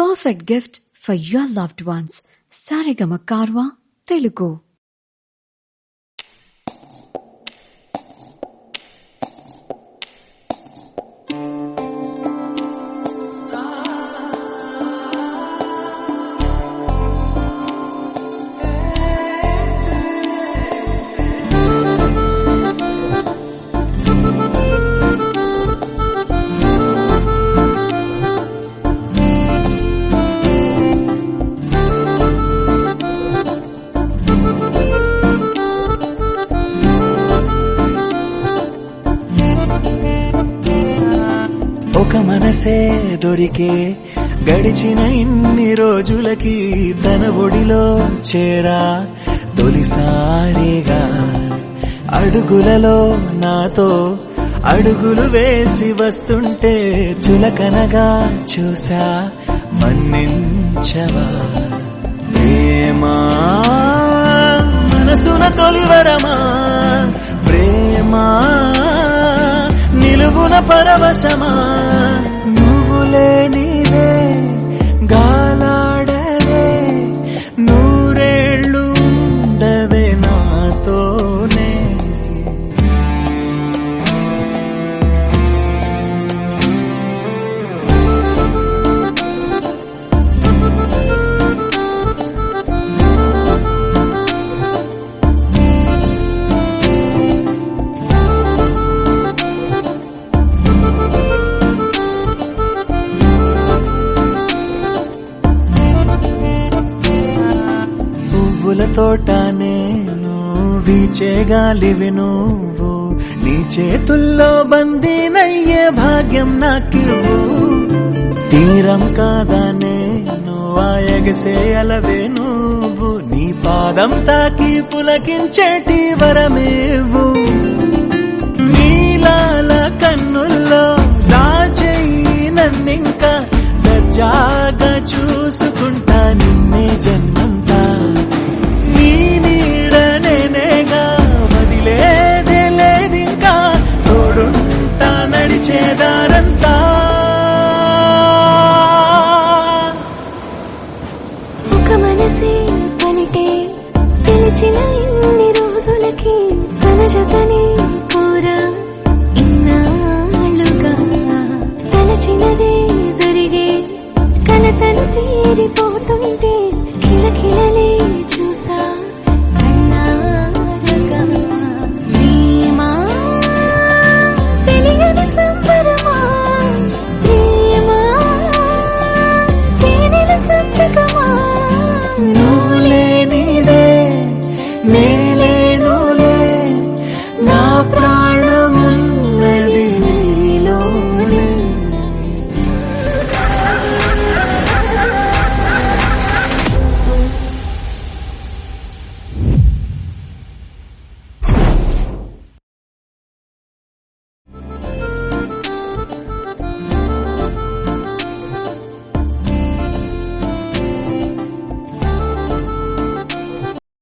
perfect gift for your loved ones. Sarigama Karwa, Telugu. ఒక మనసే దొరికే గడిచిన ఇన్ని రోజులకి తన ఒడిలో చేరా తొలిసారిగా అడుగులలో నాతో అడుగులు వేసి వస్తుంటే చులకనగా చూసా మన్నించవా ప్రేమా మనసున తొలివరమా ప్రేమా నిలువున పరవశమా నువ్వు లేనిదే గాలాడలే నూరేళ్ళు ఉండవే నాతోనే పువ్వుల తోట నేను వీచే గాలివి నువ్వు నీ చేతుల్లో బందీనయ్యే భాగ్యం నాకు తీరం కాదా నేను ఆ ఎగసే అలవే నువ్వు నీ పాదం తాకి పులకించేటి వరమేవు నీలాల కన్నుల్లో దాచేయి నన్నింకా దర్జాగా చూసుకుంటా నిన్నే జన్మంతా నీ నీడ నేనేగా వదిలేదే లేదింకా తోడుంటా నడిచేదారంతా ఒక మనసే పలికే పిలిచిన ఇన్ని రోజులకి తన జతని పూరా ఇన్నాళ్ళుగా తలచినదే జరిగే కలతలు తీరిపోతుంటే కిలకిలలే చూసా కన్నారగా ప్రేమా తెలియని సంబరమా ప్రేమా తేనెల సంతకమా నువ్వు లేనిదే నేలేనులే నా ప్రా